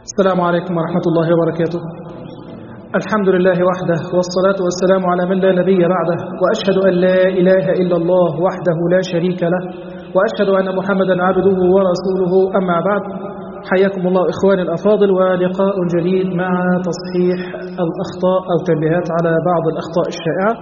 السلام عليكم ورحمة الله وبركاته الحمد لله وحده والصلاة والسلام على من لا نبي بعده وأشهد أن لا إله إلا الله وحده لا شريك له وأشهد أن محمدا عبده ورسوله أما بعد حياكم الله إخواني الأفاضل ولقاء جديد مع تصحيح الأخطاء أو تنبيهات على بعض الأخطاء الشائعة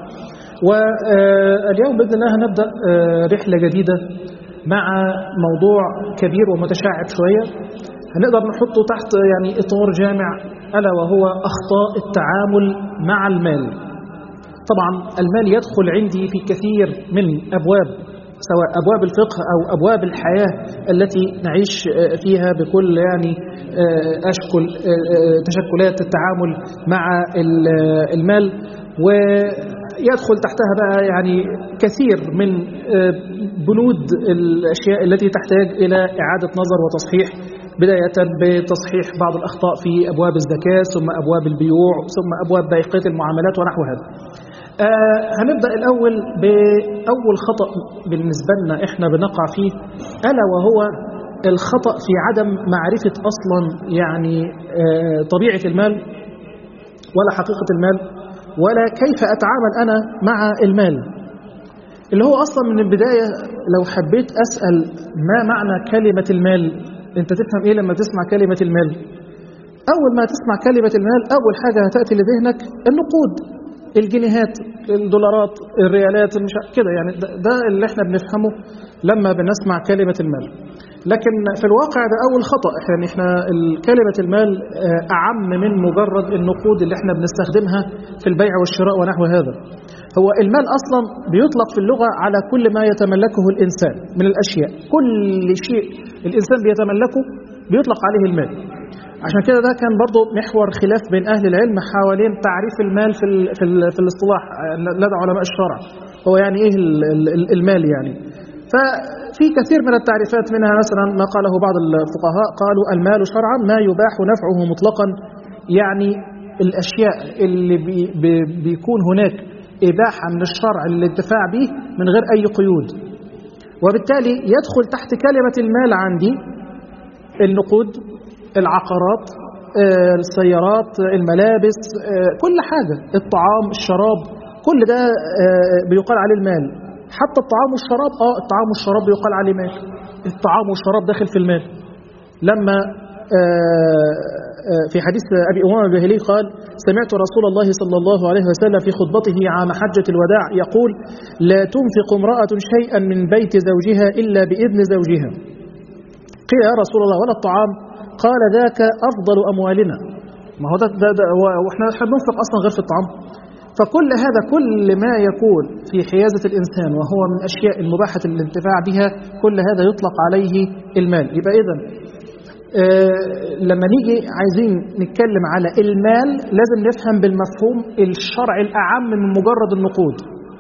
واليوم بإذن الله هنبدأ رحلة جديدة مع موضوع كبير ومتشعب شوية هنقدر نحطه تحت يعني إطار جامع ألا وهو أخطاء التعامل مع المال طبعا المال يدخل عندي في كثير من أبواب سواء أبواب الفقه أو أبواب الحياة التي نعيش فيها بكل يعني أشكل تشكلات التعامل مع المال ويدخل تحتها بقى يعني كثير من بنود الأشياء التي تحتاج إلى إعادة نظر وتصحيح بداية بتصحيح بعض الأخطاء في أبواب الزكاة ثم أبواب البيوع ثم أبواب بقية المعاملات ونحو هذا آه هنبدأ الأول بأول خطأ بالنسبة لنا إحنا بنقع فيه ألا وهو الخطأ في عدم معرفة أصلا يعني آه طبيعة المال ولا حقيقة المال ولا كيف أتعامل أنا مع المال اللي هو أصلا من البداية لو حبيت أسأل ما معنى كلمة المال أنت تفهم إيه لما تسمع كلمة المال أول ما تسمع كلمة المال أول حاجة هتأتي لذهنك النقود الجنيهات الدولارات الريالات مش كده يعني ده, ده اللي احنا بنفهمه لما بنسمع كلمة المال لكن في الواقع ده أول خطأ يعني احنا كلمة المال أعم من مجرد النقود اللي احنا بنستخدمها في البيع والشراء ونحو هذا هو المال أصلا بيطلق في اللغة على كل ما يتملكه الإنسان من الأشياء كل شيء الإنسان بيتملكه بيطلق عليه المال عشان كده ده كان برضو محور خلاف بين أهل العلم حوالين تعريف المال في, ال في, ال في الاصطلاح لدى علماء الشرع هو يعني إيه المال يعني ففي كثير من التعريفات منها مثلا ما قاله بعض الفقهاء قالوا المال شرعا ما يباح نفعه مطلقا يعني الأشياء اللي بي بي بيكون هناك إباحة من الشرع للانتفاع به من غير أي قيود وبالتالي يدخل تحت كلمة المال عندي النقود العقارات السيارات الملابس كل حاجة الطعام الشراب كل ده بيقال عليه المال حتى الطعام والشراب اه الطعام والشراب بيقال عليه مال الطعام والشراب داخل في المال لما في حديث أبي أمام البهلي قال سمعت رسول الله صلى الله عليه وسلم في خطبته عام حجة الوداع يقول لا تنفق امرأة شيئا من بيت زوجها إلا بإذن زوجها قيل يا رسول الله ولا الطعام قال ذاك أفضل أموالنا ما هو ده, ده, ده وإحنا بننفق أصلا غير في الطعام فكل هذا كل ما يكون في حيازة الإنسان وهو من أشياء المباحة الانتفاع بها كل هذا يطلق عليه المال يبقى إذن آه لما نيجي عايزين نتكلم على المال لازم نفهم بالمفهوم الشرعي الأعم من مجرد النقود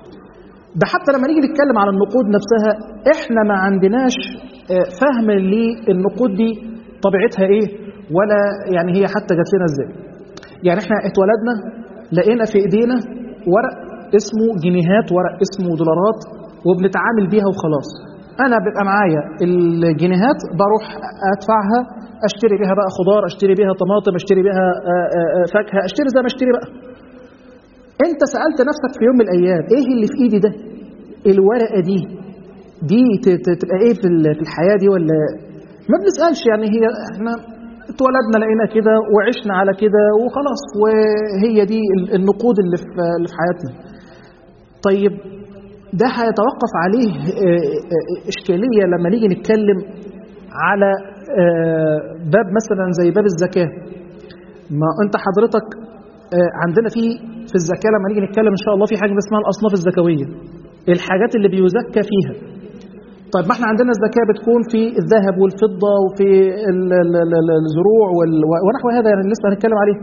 ده حتى لما نيجي نتكلم على النقود نفسها احنا ما عندناش آه فهم للنقود دي طبيعتها ايه ولا يعني هي حتى جات لنا ازاي يعني احنا اتولدنا لقينا في ايدينا ورق اسمه جنيهات ورق اسمه دولارات وبنتعامل بيها وخلاص انا بيبقى معايا الجنيهات بروح ادفعها اشتري بيها بقى خضار اشتري بيها طماطم اشتري بيها فاكهه اشتري زي ما اشتري بقى انت سالت نفسك في يوم من الايام ايه اللي في ايدي ده الورقه دي دي تبقى ايه في الحياه دي ولا ما بنسالش يعني هي احنا اتولدنا لقينا كده وعشنا على كده وخلاص وهي دي النقود اللي في اللي في حياتنا طيب ده هيتوقف عليه إشكالية لما نيجي نتكلم على باب مثلا زي باب الزكاة ما أنت حضرتك عندنا في في الزكاة لما نيجي نتكلم إن شاء الله في حاجة اسمها الأصناف الزكوية الحاجات اللي بيزكى فيها طيب ما احنا عندنا الزكاة بتكون في الذهب والفضة وفي الزروع ونحو هذا يعني لسه هنتكلم عليه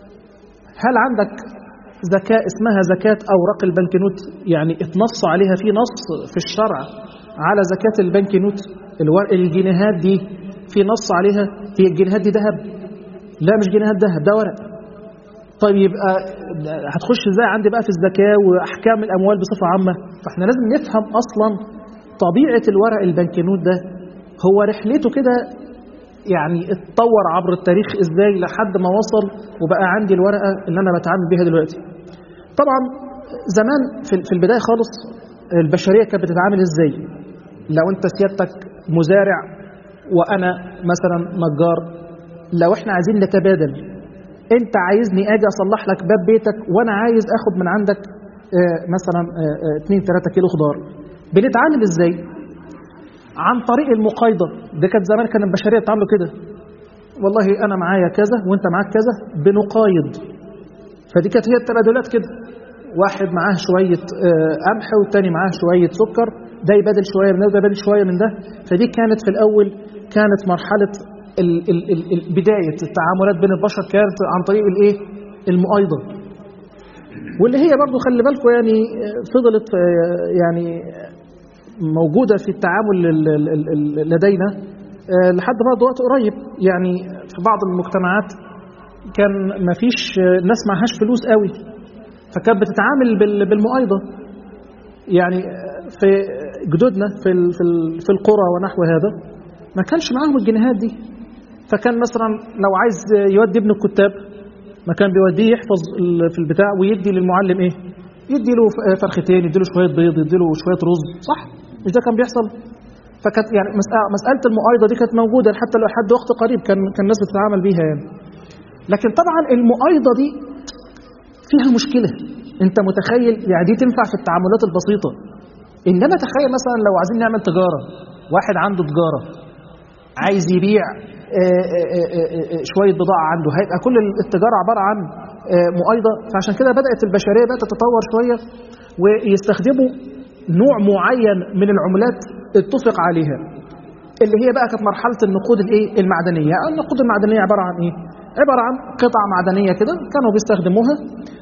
هل عندك زكاة اسمها زكاة أوراق البنكنوت يعني اتنص عليها في نص في الشرع على زكاة البنكنوت الجنيهات دي في نص عليها هي الجنيهات دي ذهب لا مش جنيهات ذهب ده ورق طيب يبقى هتخش ازاي عندي بقى في الزكاة وأحكام الأموال بصفة عامة فاحنا لازم نفهم أصلا طبيعة الورق البنكنوت ده هو رحلته كده يعني اتطور عبر التاريخ ازاي لحد ما وصل وبقى عندي الورقه اللي انا بتعامل بيها دلوقتي طبعا زمان في في البدايه خالص البشريه كانت بتتعامل ازاي لو انت سيادتك مزارع وانا مثلا نجار لو احنا عايزين نتبادل انت عايزني اجي اصلح لك باب بيتك وانا عايز اخد من عندك آه، مثلا 2 3 كيلو خضار بنتعامل ازاي عن طريق المقايضه ده كانت زمان كان البشريه بتعاملوا كده والله انا معايا كذا وانت معاك كذا بنقايض فدي كانت هي التبادلات كده واحد معاه شويه آه، قمح والتاني معاه شويه سكر ده يبادل شويه من ده وده يبادل شويه من ده فدي كانت في الاول كانت مرحله ال ال ال ال بدايه التعاملات بين البشر كانت عن طريق الايه المقايضه واللي هي برضو خلي بالكم يعني آه، فضلت آه، يعني موجودة في التعامل ال- ال- ال- ال- لدينا آه، لحد بعد وقت قريب يعني في بعض المجتمعات كان ما فيش آه، ناس معهاش فلوس قوي فكانت بتتعامل بال- بالمؤايضة يعني آه، في جدودنا في ال- في ال- في القرى ونحو هذا ما كانش معاهم الجنيهات دي فكان مثلا لو عايز يودي ابنه الكتاب ما كان بيوديه يحفظ ال- في البتاع ويدي للمعلم ايه يدي له ف- فرختين يدي له شويه بيض يدي له شويه رز صح مش ده كان بيحصل فكانت يعني مسألة, مساله المؤايضه دي كانت موجوده حتى لو لحد وقت قريب كان كان الناس بتتعامل بيها يعني لكن طبعا المؤايضه دي فيها مشكله انت متخيل يعني دي تنفع في التعاملات البسيطه انما تخيل مثلا لو عايزين نعمل تجاره واحد عنده تجاره عايز يبيع آه، آه، آه، آه، شويه بضاعه عنده هيبقى كل التجاره عباره عن آه، مؤايضه فعشان كده بدات البشريه بقى تتطور شويه ويستخدموا نوع معين من العملات اتفق عليها اللي هي بقى كانت مرحله النقود الايه المعدنيه النقود المعدنيه عباره عن ايه عباره عن قطع معدنيه كده كانوا بيستخدموها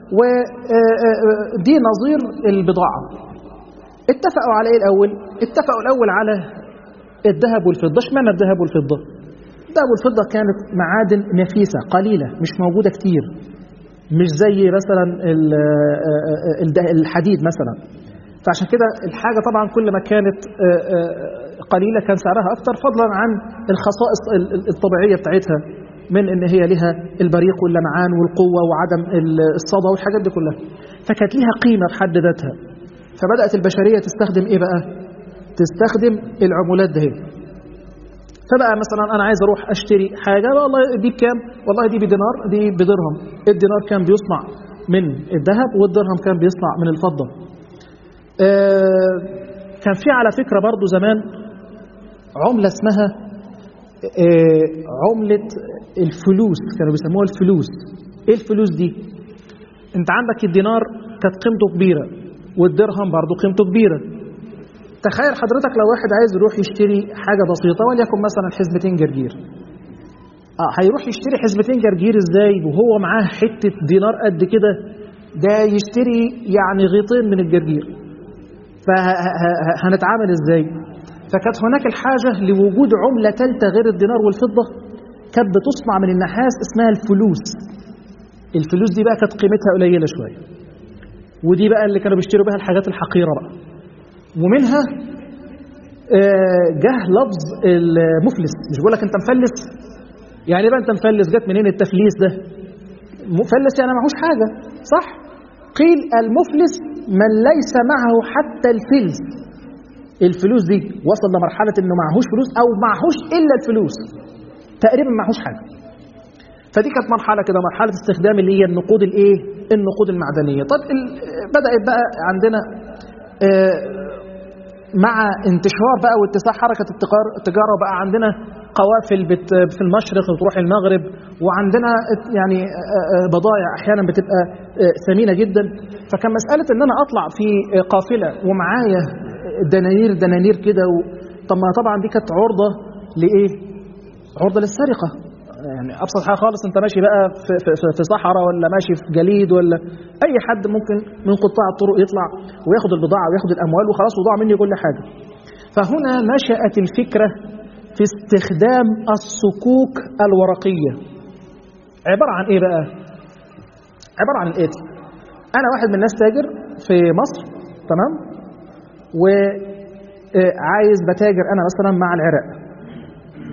ودي نظير البضاعه اتفقوا على ايه الاول اتفقوا الاول على الذهب والفضه اشمعنى الذهب والفضه الذهب والفضه كانت معادن نفيسه قليله مش موجوده كتير مش زي مثلا ال- ال- الحديد مثلا فعشان كده الحاجه طبعا كل ما كانت آه، آه، قليله كان سعرها اكتر فضلا عن الخصائص ال- ال- الطبيعيه بتاعتها من ان هي لها البريق واللمعان والقوه وعدم ال- الصدى والحاجات دي كلها فكانت ليها قيمه في حد ذاتها فبدات البشريه تستخدم ايه بقى تستخدم العمولات ده فبقى مثلا انا عايز اروح اشتري حاجه والله دي بكام والله دي بدينار دي بدرهم الدينار كان بيصنع من الذهب والدرهم كان بيصنع من الفضه آه، كان في على فكره برضو زمان عمله اسمها آه، عمله الفلوس كانوا بيسموها الفلوس ايه الفلوس دي انت عندك الدينار كانت قيمته كبيره والدرهم برضو قيمته كبيره تخيل حضرتك لو واحد عايز يروح يشتري حاجة بسيطة وليكن مثلا حزمتين جرجير اه هيروح يشتري حزمتين جرجير ازاي وهو معاه حتة دينار قد كده ده يشتري يعني غيطين من الجرجير فهنتعامل ازاي فكانت هناك الحاجة لوجود عملة ثالثة غير الدينار والفضة كانت بتصنع من النحاس اسمها الفلوس الفلوس دي بقى كانت قيمتها قليلة شوية ودي بقى اللي كانوا بيشتروا بها الحاجات الحقيرة بقى ومنها آه، جه لفظ المفلس مش بقول لك انت مفلس يعني بقى انت مفلس جت منين التفليس ده مفلس يعني معهوش حاجه صح قيل المفلس من ليس معه حتى الفلس الفلوس دي وصل لمرحله انه معهوش فلوس او معهوش الا الفلوس تقريبا معهوش حاجه فدي كانت مرحله كده مرحله استخدام اللي هي النقود الايه النقود المعدنيه طب ال- بدات بقى عندنا آه، مع انتشار بقى واتساع حركه التجار- التجاره بقى عندنا قوافل بت في المشرق وتروح المغرب وعندنا يعني آه، آه، بضائع احيانا بتبقى آه، ثمينه جدا فكان مساله ان انا اطلع في آه، قافله ومعايا دنانير دنانير كده و... طب ما طبعا دي كانت عرضه لايه؟ عرضه للسرقه يعني ابسط حاجه خالص انت ماشي بقى في, في, في- في صحراء ولا ماشي في جليد ولا اي حد ممكن من قطاع الطرق يطلع وياخد البضاعه وياخد الاموال وخلاص وضاع مني كل حاجه فهنا نشات الفكره في استخدام الصكوك الورقيه عباره عن ايه بقى عباره عن الاتي انا واحد من الناس تاجر في مصر تمام وعايز بتاجر انا مثلا مع العراق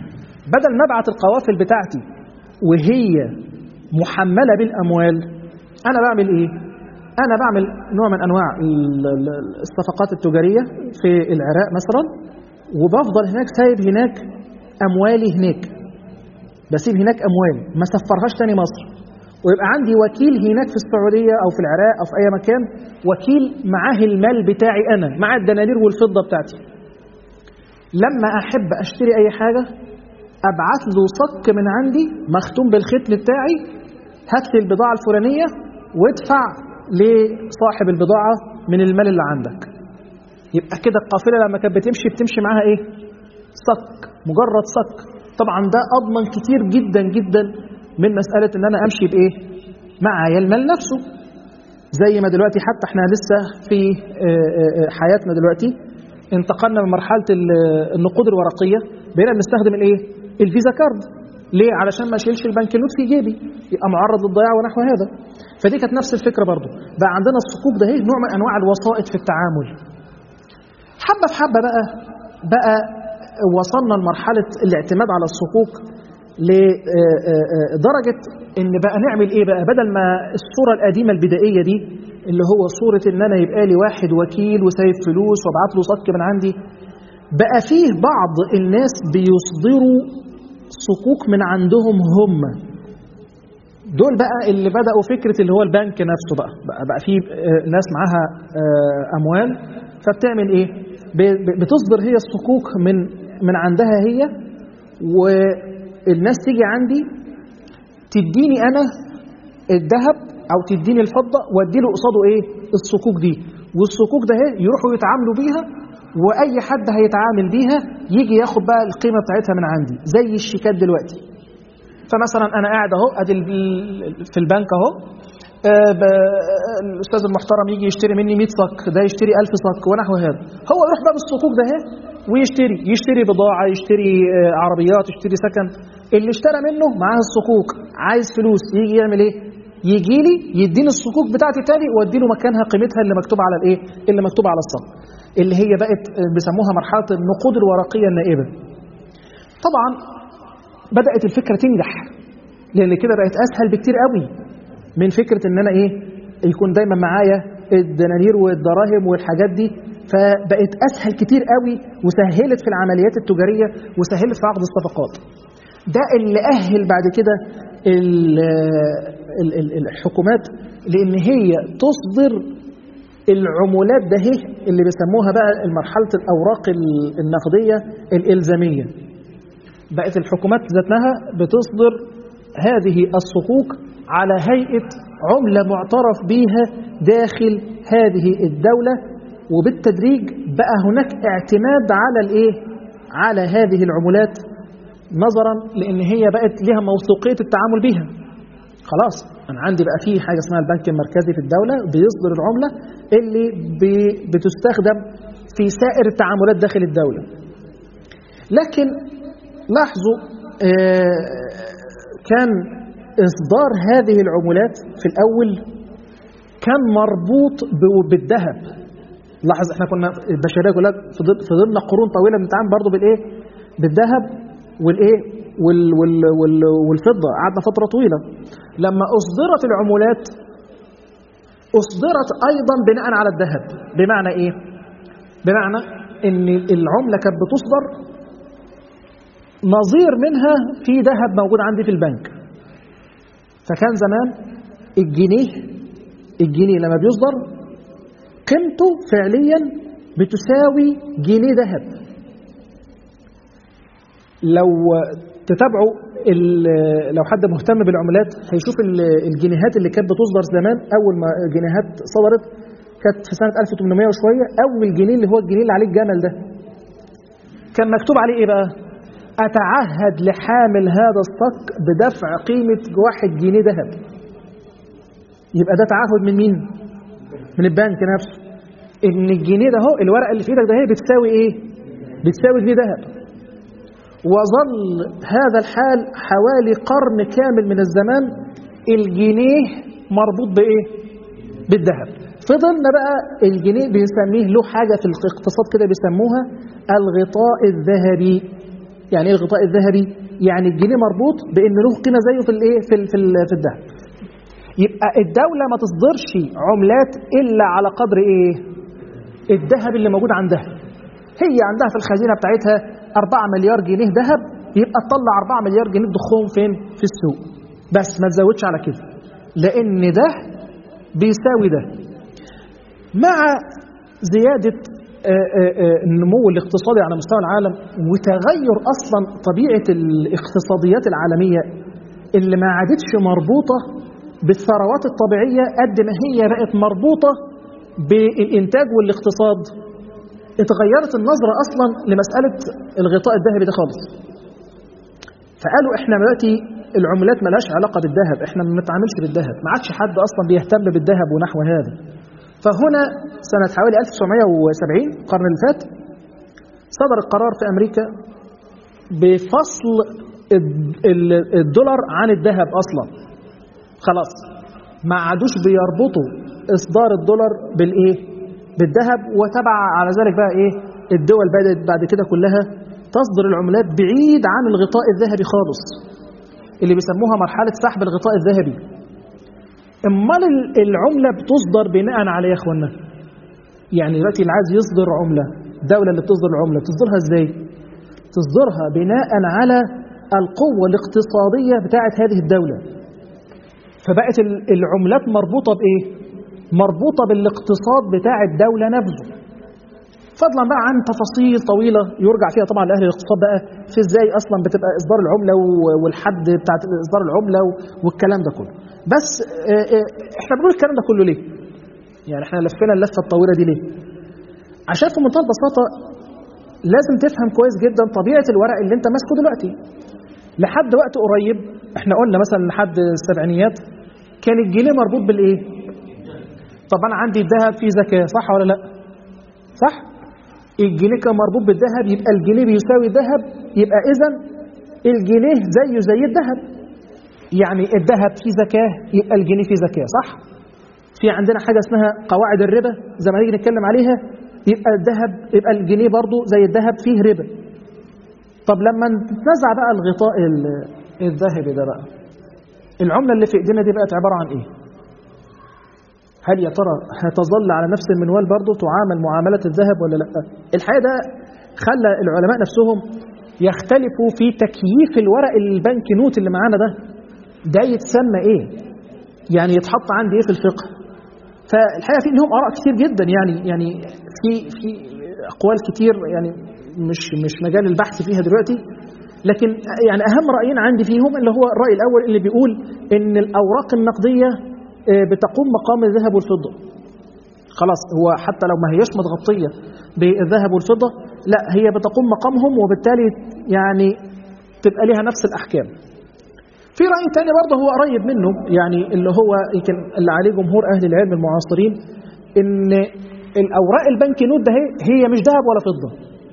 بدل ما ابعت القوافل بتاعتي وهي محمله بالاموال انا بعمل ايه انا بعمل نوع من انواع الصفقات التجاريه في العراق مثلا وبفضل هناك سايب هناك اموالي هناك بسيب هناك اموال ما سفرهاش تاني مصر ويبقى عندي وكيل هناك في السعوديه او في العراق او في اي مكان وكيل معاه المال بتاعي انا مع الدنانير والفضه بتاعتي لما احب اشتري اي حاجه ابعت له صك من عندي مختوم بالختم بتاعي هات لي البضاعه الفلانيه وادفع لصاحب البضاعه من المال اللي عندك يبقى كده القافله لما كانت بتمشي بتمشي معاها ايه صك مجرد صك طبعا ده اضمن كتير جدا جدا من مساله ان انا امشي بايه معايا المال نفسه زي ما دلوقتي حتى احنا لسه في حياتنا دلوقتي انتقلنا من مرحله النقود الورقيه بقينا بنستخدم الايه الفيزا كارد ليه علشان ما اشيلش البنك نوت في جيبي يبقى معرض للضياع ونحو هذا فدي كانت نفس الفكره برضو بقى عندنا الصكوك ده ايه نوع من انواع الوسائط في التعامل حبه في حبه بقى بقى وصلنا لمرحله الاعتماد على الصكوك لدرجه ان بقى نعمل ايه بقى بدل ما الصوره القديمه البدائيه دي اللي هو صوره ان انا يبقى لي واحد وكيل وسايب فلوس وابعت له صك من عندي بقى فيه بعض الناس بيصدروا صكوك من عندهم هم دول بقى اللي بدأوا فكرة اللي هو البنك نفسه بقى بقى, بقى فيه ناس معاها أموال فبتعمل إيه بتصدر هي الصكوك من من عندها هي والناس تيجي عندي تديني أنا الذهب أو تديني الفضة وادي له قصاده إيه الصكوك دي والصكوك ده يروحوا يتعاملوا بيها واي حد هيتعامل بيها يجي ياخد بقى القيمه بتاعتها من عندي زي الشيكات دلوقتي فمثلا انا قاعد اهو ادي في البنك اهو الاستاذ المحترم يجي يشتري مني 100 صك ده يشتري 1000 صك ونحو هذا هو يروح بقى بالصكوك ده اهي ويشتري يشتري بضاعه يشتري عربيات يشتري سكن اللي اشترى منه معاه الصكوك عايز فلوس يجي يعمل ايه يجي لي يديني الصكوك بتاعتي تاني وادي له مكانها قيمتها اللي مكتوب على الايه اللي مكتوب على الصك اللي هي بقت بيسموها مرحله النقود الورقيه النائبه طبعا بدات الفكره تنجح لان كده بقت اسهل بكتير قوي من فكره ان انا ايه يكون دايما معايا الدنانير والدراهم والحاجات دي فبقت اسهل كتير قوي وسهلت في العمليات التجاريه وسهلت في عقد الصفقات ده اللي اهل بعد كده الحكومات لان هي تصدر العمولات ده هي اللي بيسموها بقى مرحله الاوراق النقديه الالزاميه بقت الحكومات ذاتها بتصدر هذه الصكوك على هيئه عمله معترف بها داخل هذه الدوله وبالتدريج بقى هناك اعتماد على الايه على هذه العملات نظرا لان هي بقت لها موثوقيه التعامل بها خلاص انا عندي بقى في حاجه اسمها البنك المركزي في الدوله بيصدر العمله اللي بتستخدم في سائر التعاملات داخل الدوله لكن لاحظوا كان اصدار هذه العملات في الاول كان مربوط بالذهب لاحظ احنا كنا البشريه كلها فضلنا قرون طويله بنتعامل برضه بالايه بالذهب والايه وال وال وال والفضه قعدنا فتره طويله لما اصدرت العمولات اصدرت ايضا بناء على الذهب بمعنى ايه بمعنى ان العمله كانت بتصدر نظير منها في ذهب موجود عندي في البنك فكان زمان الجنيه الجنيه لما بيصدر قيمته فعليا بتساوي جنيه ذهب لو تتابعوا لو حد مهتم بالعملات هيشوف الجنيهات اللي كانت بتصدر زمان اول ما الجنيهات صدرت كانت في سنه 1800 وشويه اول جنيه اللي هو الجنيه اللي عليه الجمل ده كان مكتوب عليه ايه بقى اتعهد لحامل هذا الصك بدفع قيمه واحد جنيه ذهب يبقى ده تعهد من مين من البنك نفسه ان الجنيه ده اهو الورقه اللي في ايدك ده هي بتساوي ايه بتساوي جنيه ذهب وظل هذا الحال حوالي قرن كامل من الزمان الجنيه مربوط بايه بالذهب فضلنا بقى الجنيه بنسميه له حاجه في الاقتصاد كده بيسموها الغطاء الذهبي يعني ايه الغطاء الذهبي يعني الجنيه مربوط بان له قيمه زيه في الايه في ال في, ال في الذهب يبقى الدوله ما تصدرش عملات الا على قدر ايه الذهب اللي موجود عندها هي عندها في الخزينه بتاعتها 4 مليار جنيه ذهب يبقى تطلع 4 مليار جنيه تضخهم فين في السوق بس ما تزودش على كده لان ده بيساوي ده مع زياده النمو الاقتصادي على مستوى العالم وتغير اصلا طبيعه الاقتصاديات العالميه اللي ما عادتش مربوطه بالثروات الطبيعيه قد ما هي بقت مربوطه بالانتاج والاقتصاد اتغيرت النظره اصلا لمساله الغطاء الذهبي ده خالص فقالوا احنا دلوقتي العملات ملهاش علاقه بالذهب احنا ما بنتعاملش بالذهب ما عادش حد اصلا بيهتم بالذهب ونحو هذا فهنا سنة حوالي 1970 القرن اللي فات صدر القرار في أمريكا بفصل الدولار عن الذهب أصلا خلاص ما عادوش بيربطوا إصدار الدولار بالإيه بالذهب وتبع على ذلك بقى إيه الدول بدأت بعد كده كلها تصدر العملات بعيد عن الغطاء الذهبي خالص اللي بيسموها مرحلة سحب الغطاء الذهبي امال العمله بتصدر بناء على ايه يا اخوانا يعني دلوقتي اللي عايز يصدر عمله الدوله اللي بتصدر العمله بتصدرها ازاي تصدرها بناء على القوه الاقتصاديه بتاعه هذه الدوله فبقت العملات مربوطه بايه مربوطه بالاقتصاد بتاع الدوله نفسه فضلا بقى عن تفاصيل طويله يرجع فيها طبعا لاهل الاقتصاد بقى في ازاي اصلا بتبقى اصدار العمله والحد بتاع اصدار العمله والكلام ده كله بس احنا بنقول الكلام ده كله ليه يعني احنا لفينا اللفه الطويله دي ليه عشان في منتهى البساطه لازم تفهم كويس جدا طبيعه الورق اللي انت ماسكه دلوقتي لحد وقت قريب احنا قلنا مثلا لحد السبعينيات كان الجنيه مربوط بالايه طب انا عندي الذهب فيه زكاه صح ولا لا صح الجنيه كان مربوط بالذهب يبقى الجنيه بيساوي ذهب يبقى اذا الجنيه زيه زي الذهب يعني الذهب فيه زكاه يبقى الجنيه فيه زكاه صح في عندنا حاجه اسمها قواعد الربا زي ما نيجي نتكلم عليها يبقى الذهب يبقى الجنيه برضه زي الذهب فيه ربا طب لما نتنزع بقى الغطاء الذهبي ده بقى العمله اللي في ايدينا دي بقت عباره عن ايه هل يا ترى هتظل على نفس المنوال برضه تعامل معامله الذهب ولا لا الحقيقه ده خلى العلماء نفسهم يختلفوا في تكييف الورق البنك نوت اللي معانا ده ده يتسمى ايه يعني يتحط عندي ايه في الفقه فالحقيقه في لهم اراء كتير جدا يعني يعني في في اقوال كتير يعني مش مش مجال البحث فيها دلوقتي لكن يعني اهم رايين عندي فيهم اللي هو الراي الاول اللي بيقول ان الاوراق النقديه بتقوم مقام الذهب والفضه خلاص هو حتى لو ما هياش متغطيه بالذهب والفضه لا هي بتقوم مقامهم وبالتالي يعني تبقى لها نفس الاحكام في رأي تاني برضه هو قريب منه يعني اللي هو يمكن اللي عليه جمهور أهل العلم المعاصرين إن الأوراق البنك نوت ده هي مش ذهب ولا فضة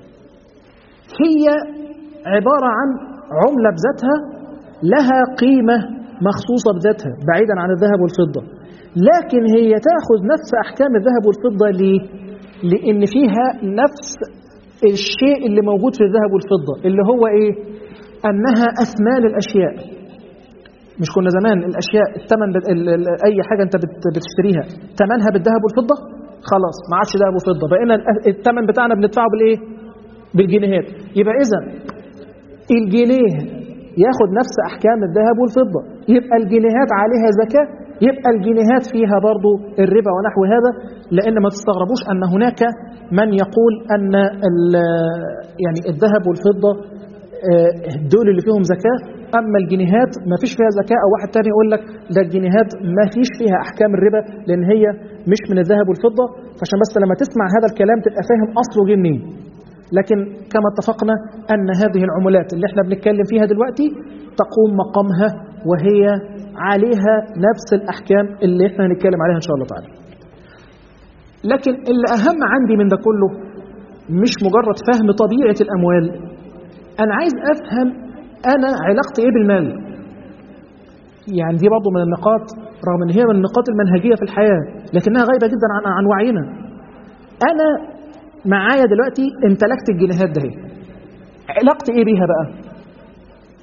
هي عبارة عن عملة بذاتها لها قيمة مخصوصة بذاتها بعيدا عن الذهب والفضة لكن هي تأخذ نفس أحكام الذهب والفضة ليه؟ لأن فيها نفس الشيء اللي موجود في الذهب والفضة اللي هو إيه؟ أنها أثمان الأشياء مش كنا زمان الاشياء الثمن بت... ال... ال... اي حاجه انت بت... بتشتريها ثمنها بالذهب والفضه خلاص ما عادش ذهب وفضه بقينا الثمن بتاعنا بندفعه بالايه بالجنيهات يبقى اذا الجنيه ياخد نفس احكام الذهب والفضه يبقى الجنيهات عليها زكاه يبقى الجنيهات فيها برضو الربا ونحو هذا لان ما تستغربوش ان هناك من يقول ان يعني الذهب والفضه دول اللي فيهم زكاه اما الجنيهات ما فيش فيها زكاه او واحد تاني يقول لك ده الجنيهات ما فيش فيها احكام الربا لان هي مش من الذهب والفضه فعشان بس لما تسمع هذا الكلام تبقى فاهم اصله جه منين لكن كما اتفقنا ان هذه العملات اللي احنا بنتكلم فيها دلوقتي تقوم مقامها وهي عليها نفس الاحكام اللي احنا هنتكلم عليها ان شاء الله تعالى لكن اللي اهم عندي من ده كله مش مجرد فهم طبيعه الاموال انا عايز افهم انا علاقتي ايه بالمال يعني دي برضه من النقاط رغم ان هي من النقاط المنهجيه في الحياه لكنها غايبه جدا عن عن وعينا انا معايا دلوقتي امتلكت الجنيهات ده علاقتي ايه بيها بقى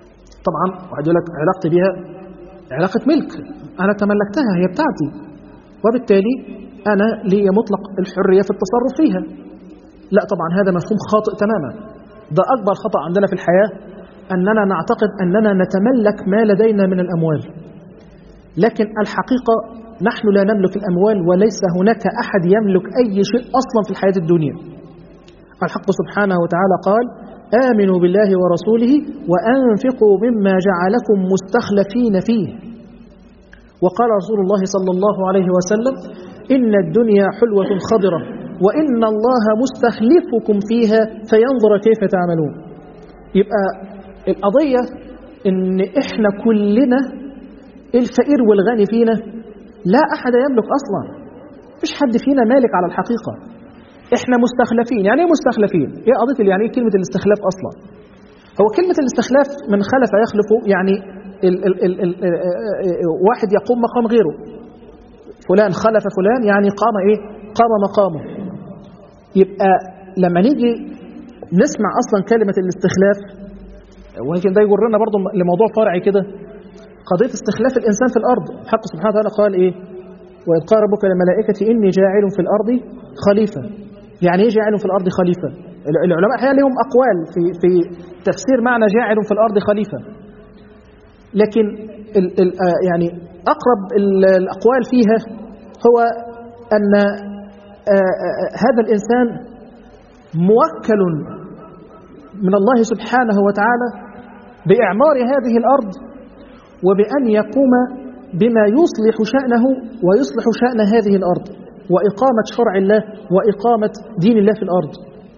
طبعا واحد يقول لك علاقتي بها علاقة ملك أنا تملكتها هي بتاعتي وبالتالي أنا لي مطلق الحرية في التصرف فيها لا طبعا هذا مفهوم خاطئ تماما ده أكبر خطأ عندنا في الحياة أننا نعتقد أننا نتملك ما لدينا من الأموال لكن الحقيقة نحن لا نملك الأموال وليس هناك أحد يملك أي شيء أصلا في الحياة الدنيا الحق سبحانه وتعالى قال آمنوا بالله ورسوله وأنفقوا مما جعلكم مستخلفين فيه وقال رسول الله صلى الله عليه وسلم إن الدنيا حلوة خضرة وإن الله مستخلفكم فيها فينظر كيف تعملون يبقى القضية إن إحنا كلنا الفقير والغني فينا لا أحد يملك أصلا مفيش حد فينا مالك على الحقيقة إحنا مستخلفين يعني إيه مستخلفين؟ إيه قضية يعني إيه كلمة الاستخلاف أصلا؟ هو كلمة الاستخلاف من خلف يخلف يعني ال ال ال ال واحد يقوم مقام غيره فلان خلف فلان يعني قام إيه؟ قام مقامه يبقى لما نيجي نسمع أصلا كلمة الاستخلاف ويمكن ده يجرنا برضه لموضوع فرعي كده قضية استخلاف الإنسان في الأرض الحق سبحانه وتعالى قال إيه وإذ قال ربك للملائكة إني جاعل في الأرض خليفة يعني إيه جاعل في الأرض خليفة العلماء أحيانا لهم أقوال في, في تفسير معنى جاعل في الأرض خليفة لكن ال ال يعني أقرب الأقوال فيها هو أن هذا الإنسان موكل من الله سبحانه وتعالى بإعمار هذه الأرض وبأن يقوم بما يصلح شأنه ويصلح شأن هذه الأرض وإقامة شرع الله وإقامة دين الله في الأرض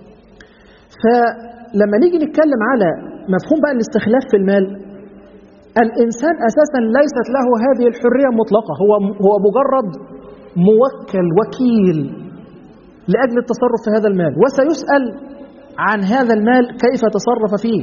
فلما نيجي نتكلم على مفهوم بقى الاستخلاف في المال الإنسان أساسا ليست له هذه الحرية المطلقة هو هو مجرد موكل وكيل لأجل التصرف في هذا المال وسيسأل عن هذا المال كيف تصرف فيه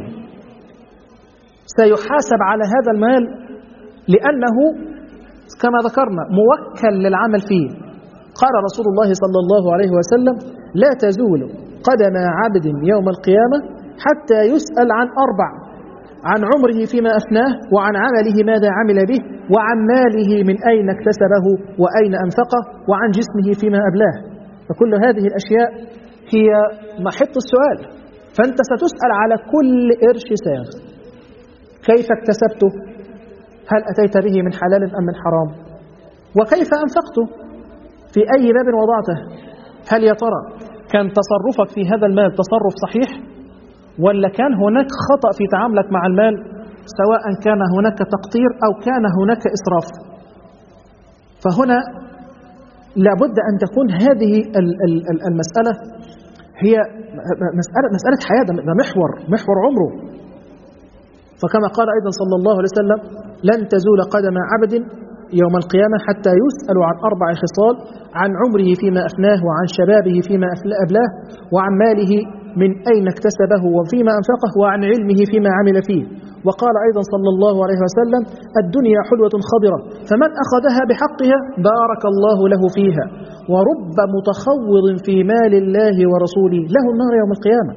سيحاسب على هذا المال لأنه كما ذكرنا موكل للعمل فيه قال رسول الله صلى الله عليه وسلم لا تزول قدم عبد يوم القيامة حتى يسأل عن أربع عن عمره فيما أفناه وعن عمله ماذا عمل به وعن ماله من أين اكتسبه وأين أنفقه وعن جسمه فيما أبلاه فكل هذه الأشياء هي محط السؤال فأنت ستسأل على كل قرش ساغ كيف اكتسبته هل أتيت به من حلال أم من حرام وكيف أنفقته في أي باب وضعته هل يا ترى كان تصرفك في هذا المال تصرف صحيح ولا كان هناك خطأ في تعاملك مع المال سواء كان هناك تقطير أو كان هناك إسراف فهنا لابد أن تكون هذه المسألة هي مسألة, مسألة حياة ده محور محور عمره فكما قال أيضا صلى الله عليه وسلم لن تزول قدم عبد يوم القيامة حتى يسأل عن أربع خصال عن عمره فيما أفناه وعن شبابه فيما أبلاه وعن ماله من أين اكتسبه وفيما أنفقه وعن علمه فيما عمل فيه وقال أيضا صلى الله عليه وسلم الدنيا حلوة خضرة فمن أخذها بحقها بارك الله له فيها ورب متخوض في مال الله ورسوله له النار يوم القيامة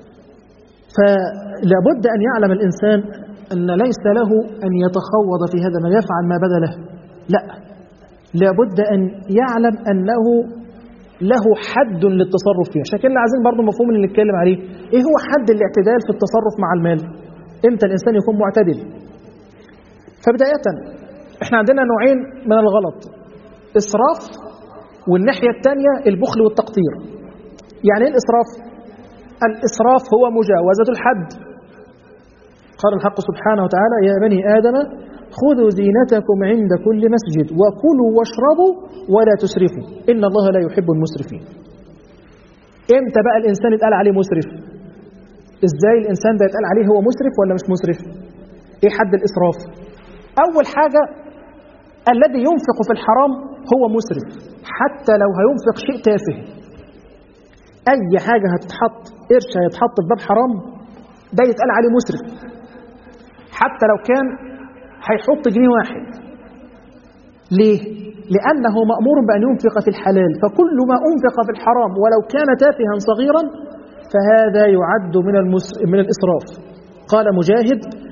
فلابد أن يعلم الإنسان أن ليس له أن يتخوض في هذا ما يفعل ما بدا له لا لابد أن يعلم أنه له حد للتصرف فيه عشان كده عايزين برضه المفهوم اللي نتكلم عليه ايه هو حد الاعتدال في التصرف مع المال امتى الانسان يكون معتدل فبدايه احنا عندنا نوعين من الغلط اسراف والناحيه الثانيه البخل والتقطير يعني ايه الاسراف الاسراف هو مجاوزه الحد قال الحق سبحانه وتعالى يا بني ادم خذوا زينتكم عند كل مسجد وكلوا واشربوا ولا تسرفوا إن الله لا يحب المسرفين امتى بقى الإنسان يتقال عليه مسرف ازاي الإنسان ده يتقال عليه هو مسرف ولا مش مسرف ايه حد الإسراف أول حاجة الذي ينفق في الحرام هو مسرف حتى لو هينفق شيء تافه أي حاجة هتتحط قرش هيتحط في باب حرام ده يتقال عليه مسرف حتى لو كان هيحط جنيه واحد ليه؟ لأنه مأمور بأن ينفق في الحلال فكل ما أنفق في الحرام ولو كان تافها صغيرا فهذا يعد من, المس... من الإسراف قال مجاهد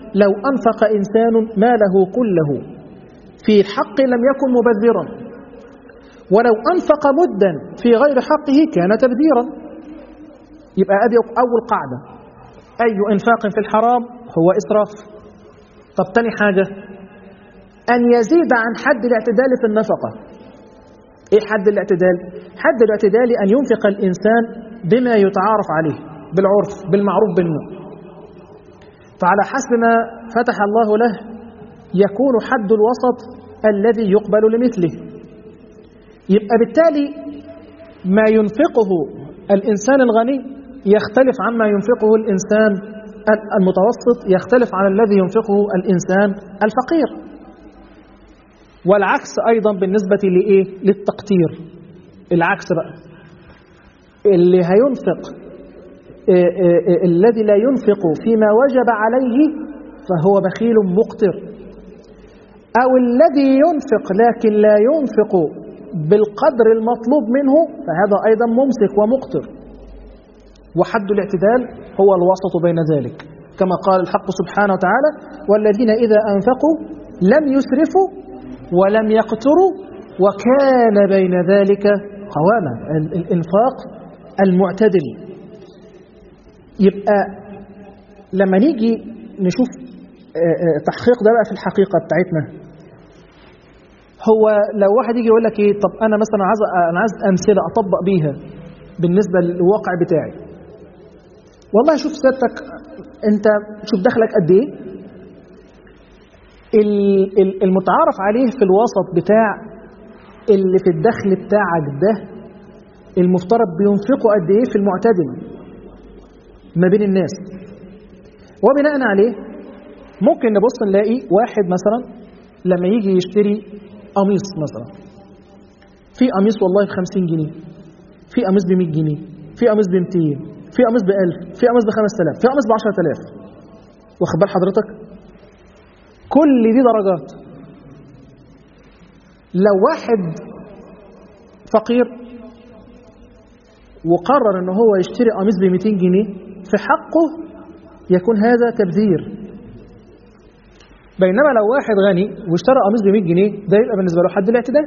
لو أنفق إنسان ماله كله في حق لم يكن مبذرا ولو أنفق مدا في غير حقه كان تبذيرا يبقى هذه أول قاعدة أي إنفاق في الحرام هو إسراف طب تاني حاجة أن يزيد عن حد الاعتدال في النفقة إيه حد الاعتدال؟ حد الاعتدال أن ينفق الإنسان بما يتعارف عليه بالعرف بالمعروف بالنور فعلى حسب ما فتح الله له يكون حد الوسط الذي يقبل لمثله يبقى بالتالي ما ينفقه الإنسان الغني يختلف عما ينفقه الإنسان المتوسط يختلف عن الذي ينفقه الإنسان الفقير والعكس أيضا بالنسبة لإيه؟ للتقتير العكس بقى اللي هينفق إيه إيه إيه الذي لا ينفق فيما وجب عليه فهو بخيل مقتر أو الذي ينفق لكن لا ينفق بالقدر المطلوب منه فهذا أيضا ممسك ومقتر وحد الاعتدال هو الوسط بين ذلك كما قال الحق سبحانه وتعالى والذين إذا أنفقوا لم يسرفوا ولم يقتروا وكان بين ذلك قواما الإنفاق المعتدل يبقى لما نيجي نشوف تحقيق ده بقى في الحقيقة بتاعتنا هو لو واحد يجي يقول لك ايه طب انا مثلا عايز انا عايز امثله اطبق بيها بالنسبه للواقع بتاعي والله شوف سيادتك انت شوف دخلك قد ايه المتعارف عليه في الوسط بتاع اللي في الدخل بتاعك ده المفترض بينفقوا قد ايه في المعتدل ما بين الناس وبناء عليه ممكن نبص نلاقي واحد مثلا لما يجي يشتري قميص مثلا في قميص والله ب 50 جنيه في قميص ب 100 جنيه في قميص ب 200 في قميص ب 1000 في قميص ب 5000 في قميص ب 10000 واخد بال حضرتك كل دي درجات لو واحد فقير وقرر ان هو يشتري قميص ب 200 جنيه في حقه يكون هذا تبذير بينما لو واحد غني واشترى قميص ب 100 جنيه ده يبقى بالنسبه له حد الاعتدال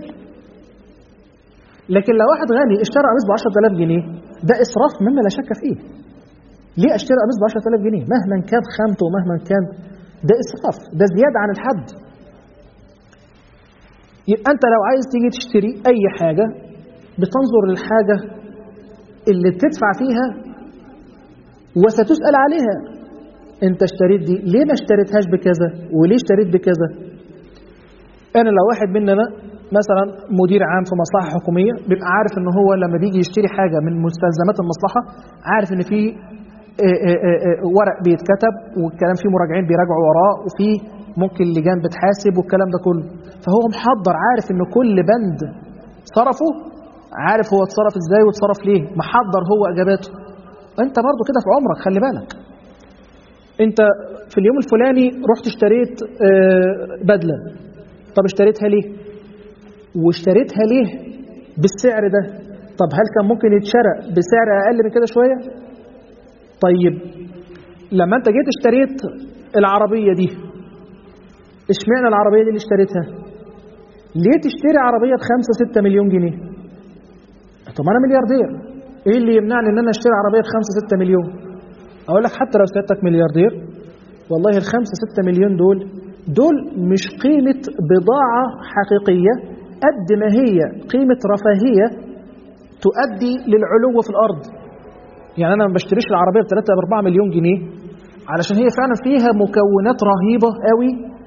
لكن لو واحد غني اشترى قميص ب 10000 جنيه ده اسراف مما لا شك فيه ليه اشتري قميص ب 10000 جنيه مهما كان خامته ومهما كان ده اسراف ده زياده عن الحد يبقى انت لو عايز تيجي تشتري اي حاجه بتنظر للحاجه اللي بتدفع فيها وستسال عليها انت اشتريت دي ليه ما اشتريتهاش بكذا وليه اشتريت بكذا انا لو واحد مننا مثلا مدير عام في مصلحه حكوميه بيبقى عارف ان هو لما بيجي يشتري حاجه من مستلزمات المصلحه عارف ان في ورق بيتكتب والكلام فيه مراجعين بيراجعوا وراه وفي ممكن لجان بتحاسب والكلام ده كله فهو محضر عارف ان كل بند صرفه عارف هو اتصرف ازاي واتصرف ليه محضر هو اجاباته انت برضو كده في عمرك خلي بالك انت في اليوم الفلاني رحت اشتريت بدله طب اشتريتها ليه واشتريتها ليه بالسعر ده طب هل كان ممكن يتشرى بسعر اقل من كده شويه طيب لما انت جيت اشتريت العربيه دي اشمعنى العربيه دي اللي اشتريتها ليه تشتري عربيه بخمسة ستة مليون جنيه طب انا ملياردير ايه اللي يمنعني ان انا اشتري عربيه بخمسة ستة مليون اقول لك حتى لو سيادتك ملياردير والله الخمسة ستة مليون دول دول مش قيمة بضاعة حقيقية قد ما هي قيمة رفاهية تؤدي للعلو في الأرض يعني أنا ما بشتريش العربية ب 3 ب 4 مليون جنيه علشان هي فعلا فيها مكونات رهيبة قوي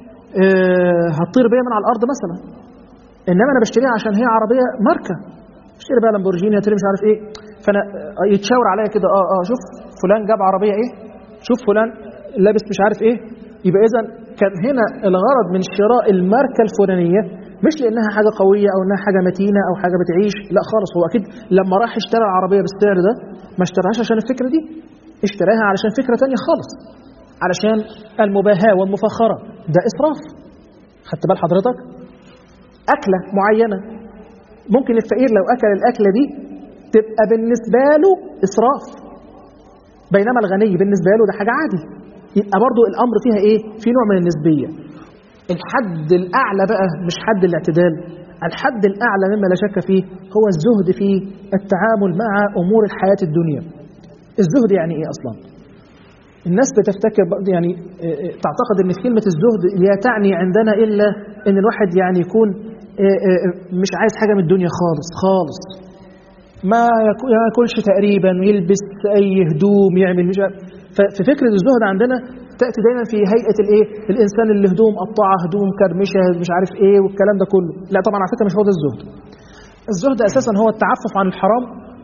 أه هتطير بيها من على الأرض مثلا إنما أنا بشتريها عشان هي عربية ماركة اشتري بقى لامبورجيني هتري مش عارف ايه فانا يتشاور عليا كده اه اه شوف فلان جاب عربيه ايه شوف فلان لابس مش عارف ايه يبقى اذا كان هنا الغرض من شراء الماركه الفلانيه مش لانها حاجه قويه او انها حاجه متينه او حاجه بتعيش لا خالص هو اكيد لما راح اشترى العربيه بالسعر ده ما اشتراهاش عشان الفكره دي اشتراها علشان فكره تانية خالص علشان المباهاه والمفخره ده اسراف خدت بال حضرتك اكله معينه ممكن الفقير لو اكل الاكله دي تبقى بالنسبه له اسراف بينما الغني بالنسبه له ده حاجه عادي يبقى برضو الأمر فيها إيه؟ في نوع من النسبية الحد الأعلى بقى مش حد الاعتدال الحد الأعلى مما لا شك فيه هو الزهد في التعامل مع أمور الحياة الدنيا الزهد يعني إيه أصلا؟ الناس بتفتكر يعني تعتقد ان كلمة الزهد لا تعني عندنا إلا ان الواحد يعني يكون مش عايز حاجة من الدنيا خالص خالص ما ياكلش تقريبا ويلبس أي هدوم يعمل مش ففي فكرة الزهد عندنا تأتي دايما في هيئة الايه الإنسان اللي هدوم قطعة هدوم كرمشة مش عارف ايه والكلام ده كله لا طبعا على فكرة مش هو ده الزهد الزهد أساسا هو التعفف عن الحرام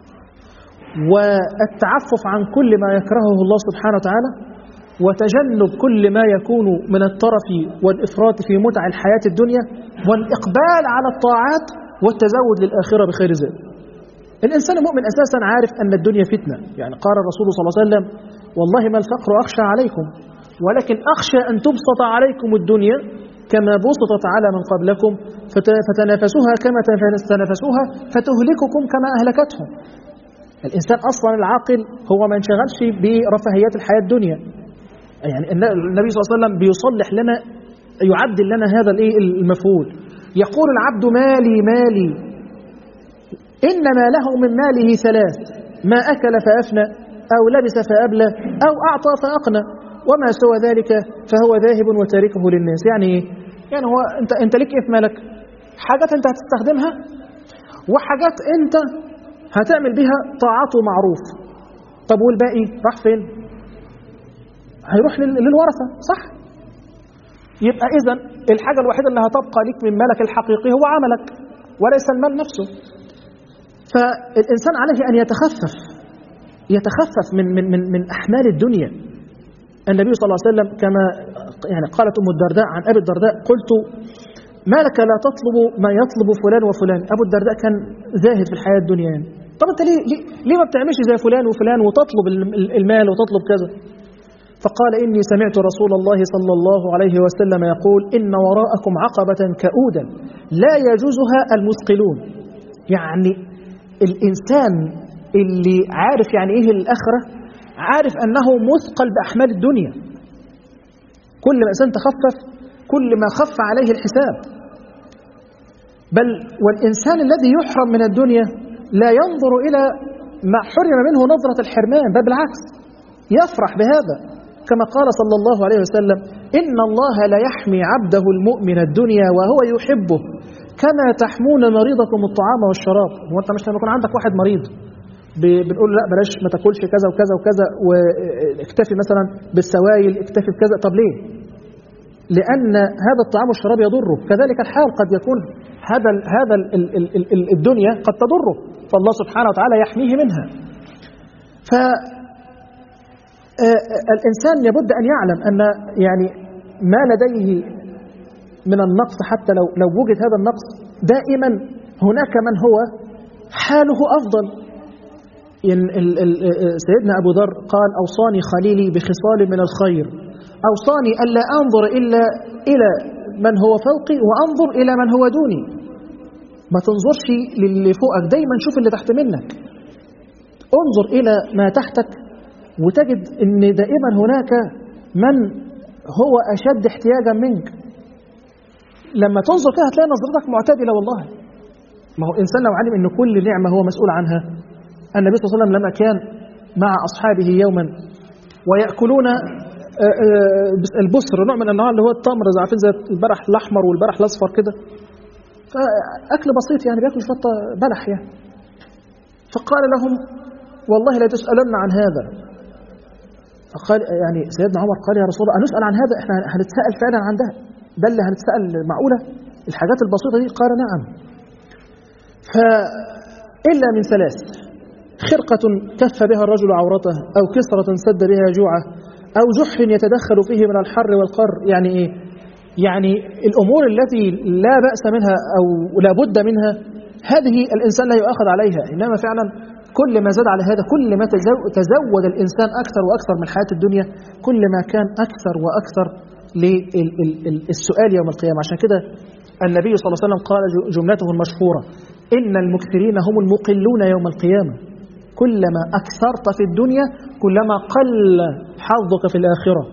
والتعفف عن كل ما يكرهه الله سبحانه وتعالى وتجنب كل ما يكون من الطرف والإفراط في متع الحياة الدنيا والإقبال على الطاعات والتزود للآخرة بخير زاد الإنسان المؤمن أساسا عارف أن الدنيا فتنة يعني قال الرسول صلى الله عليه وسلم والله ما الفقر أخشى عليكم ولكن أخشى أن تبسط عليكم الدنيا كما بسطت على من قبلكم فتنافسوها كما تنافسوها فتهلككم كما أهلكتهم الإنسان أصلا العاقل هو ما انشغلش برفاهيات الحياة الدنيا يعني النبي صلى الله عليه وسلم بيصلح لنا يعدل لنا هذا الايه المفعول يقول العبد مالي مالي إنما له من ماله ثلاث ما أكل فأفنى أو لبس فأبلى أو أعطى فأقنى وما سوى ذلك فهو ذاهب وتاركه للناس يعني ايه؟ يعني هو أنت, أنت لك إيه في مالك حاجات أنت هتستخدمها وحاجات أنت هتعمل بها طاعات ومعروف طب والباقي راح فين هيروح للورثة صح يبقى إذا الحاجة الوحيدة اللي هتبقى لك من مالك الحقيقي هو عملك وليس المال نفسه فالإنسان عليه أن يتخفف يتخفف من من من من أحمال الدنيا النبي صلى الله عليه وسلم كما يعني قالت أم الدرداء عن أبي الدرداء قلت ما لك لا تطلب ما يطلب فلان وفلان أبو الدرداء كان زاهد في الحياة الدنيا يعني. طب أنت ليه, ليه, ليه ما بتعملش زي فلان وفلان وتطلب المال وتطلب كذا فقال إني سمعت رسول الله صلى الله عليه وسلم يقول إن وراءكم عقبة كؤودا لا يجوزها المثقلون يعني الإنسان اللي عارف يعني إيه الآخرة عارف أنه مثقل بأحمال الدنيا كل ما إنسان تخفف كل ما خف عليه الحساب بل والإنسان الذي يحرم من الدنيا لا ينظر إلى ما حرم منه نظرة الحرمان بل بالعكس يفرح بهذا كما قال صلى الله عليه وسلم إن الله لا يحمي عبده المؤمن الدنيا وهو يحبه كما تحمون مريضكم الطعام والشراب هو أنت مش لما يكون عندك واحد مريض بنقول لا بلاش ما تاكلش كذا وكذا وكذا واكتفي مثلا بالسوائل اكتفي بكذا طب ليه لأن هذا الطعام والشراب يضره كذلك الحال قد يكون هذا ال هذا ال ال ال ال الدنيا قد تضره فالله سبحانه وتعالى يحميه منها ف الإنسان يبد أن يعلم أن يعني ما لديه من النقص حتى لو لو وجد هذا النقص دائما هناك من هو حاله أفضل سيدنا أبو ذر قال أوصاني خليلي بخصال من الخير أوصاني ألا أنظر إلا إلى من هو فوقي وأنظر إلى من هو دوني ما تنظرش للي فوقك دايما شوف اللي تحت منك انظر إلى ما تحتك وتجد أن دائما هناك من هو أشد احتياجا منك لما تنظر كده هتلاقي نظرتك معتدلة والله ما هو الإنسان لو علم أن كل نعمة هو مسؤول عنها النبي صلى الله عليه وسلم لما كان مع أصحابه يوما ويأكلون البسر نوع من انواع اللي هو التمر زي عارفين زي البلح الاحمر والبلح الاصفر كده فاكل بسيط يعني بياكلوا شويه بلح يعني فقال لهم والله لا تسالن عن هذا فقال يعني سيدنا عمر قال يا رسول الله هنسال عن هذا احنا هنتسال فعلا عن ده ده اللي هنتسال معقوله الحاجات البسيطه دي قال نعم فالا من ثلاث خرقه كف بها الرجل عورته او كسره سد بها جوعه أو جح يتدخل فيه من الحر والقر يعني إيه؟ يعني الأمور التي لا بأس منها أو لا بد منها هذه الإنسان لا يؤخذ عليها إنما فعلا كل ما زاد على هذا كل ما تزود الإنسان أكثر وأكثر من حياة الدنيا كل ما كان أكثر وأكثر للسؤال يوم القيامة عشان كده النبي صلى الله عليه وسلم قال جملته المشهورة إن المكثرين هم المقلون يوم القيامة كلما أكثرت في الدنيا كلما قل حظك في الآخرة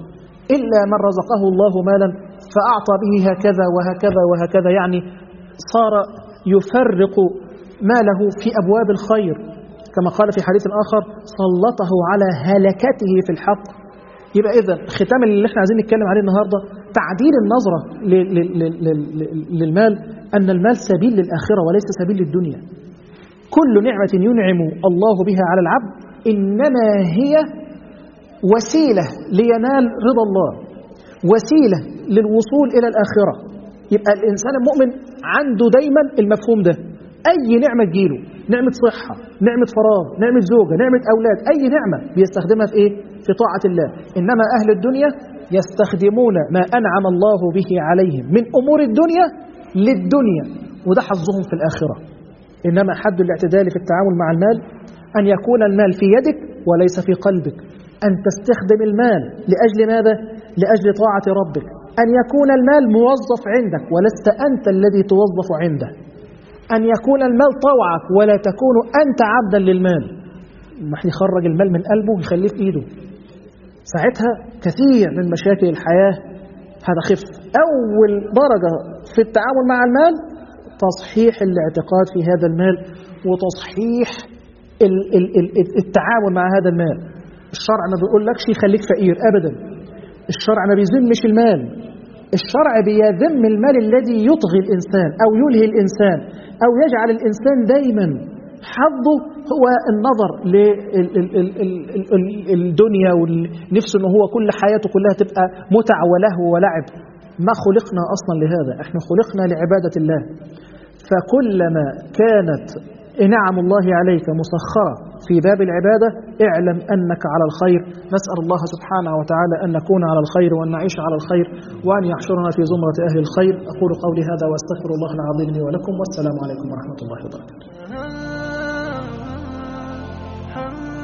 إلا من رزقه الله مالا فأعطى به هكذا وهكذا وهكذا يعني صار يفرق ماله في أبواب الخير كما قال في حديث آخر سلطه على هلكته في الحق يبقى إذا ختام اللي احنا عايزين نتكلم عليه النهاردة تعديل النظرة للمال أن المال سبيل للآخرة وليس سبيل للدنيا كل نعمة ينعم الله بها على العبد إنما هي وسيلة لينال رضا الله وسيلة للوصول إلى الآخرة يبقى الإنسان المؤمن عنده دايما المفهوم ده أي نعمة تجيله نعمة صحة نعمة فراغ نعمة زوجة نعمة أولاد أي نعمة بيستخدمها في إيه؟ في طاعة الله إنما أهل الدنيا يستخدمون ما أنعم الله به عليهم من أمور الدنيا للدنيا وده حظهم في الآخرة إنما حد الاعتدال في التعامل مع المال أن يكون المال في يدك وليس في قلبك أن تستخدم المال لأجل ماذا؟ لأجل طاعة ربك أن يكون المال موظف عندك ولست أنت الذي توظف عنده أن يكون المال طوعك ولا تكون أنت عبدا للمال ما يخرج المال من قلبه ويخليه في إيده ساعتها كثير من مشاكل الحياة هذا خف أول درجة في التعامل مع المال تصحيح الاعتقاد في هذا المال وتصحيح التعامل مع هذا المال الشرع ما بيقولكش يخليك فقير أبدا الشرع ما بيذمش المال الشرع بيذم المال الذي يطغي الإنسان أو يلهي الإنسان أو يجعل الإنسان دايما حظه هو النظر للدنيا ونفسه أنه هو كل حياته كلها تبقى متع ولهو ولعب ما خلقنا أصلا لهذا احنا خلقنا لعبادة الله فكلما كانت نعم الله عليك مسخرة في باب العبادة اعلم أنك على الخير نسأل الله سبحانه وتعالى أن نكون على الخير وأن نعيش على الخير وأن يحشرنا في زمرة أهل الخير أقول قولي هذا وأستغفر الله العظيم لي ولكم والسلام عليكم ورحمة الله وبركاته